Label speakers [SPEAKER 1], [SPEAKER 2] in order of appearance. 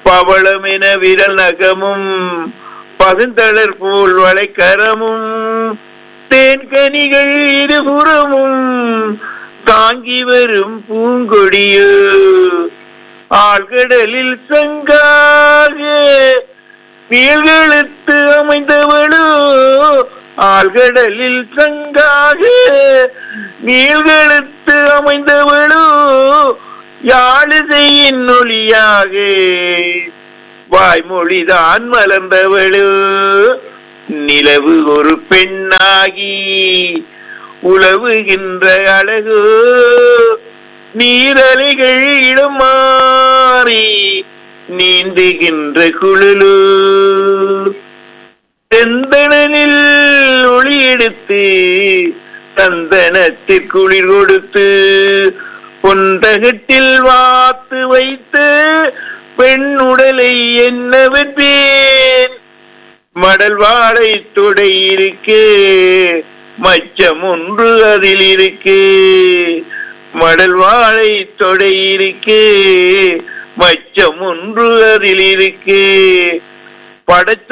[SPEAKER 1] பவளமென விரல் நகமும் பசுந்தளர் போல் வளைக்கரமும் தேன்கனிகள் இருபுறமும் தாங்கி வரும் பூங்கொடியோ ஆழ்கடலில் சங்காக நீள்கழுத்து அமைந்தவளோ ஆழ்கடலில் சங்காக நீள்கழுத்து அமைந்தவளோ யாழிசையின் ஒளியாக வாய்மொழிதான் மலர்ந்தவளோ நிலவு ஒரு பெண்ணாகி உழவுகின்ற அழகு நீரலைகள் இடம் மாறி நீந்துகின்ற குழலு செந்தனில் ஒளி எடுத்து சந்தனத்தில் குளிர் கொடுத்து பொந்தகத்தில் வாத்து வைத்து பெண் உடலை என்ன வைப்பேன் மடல் வாழை தொடை இருக்கு மச்சம் ஒன்று அதில் இருக்கு மடல் வாழை தொடை இருக்கு மச்சம் ஒன்று அதில் இருக்கு படைச்ச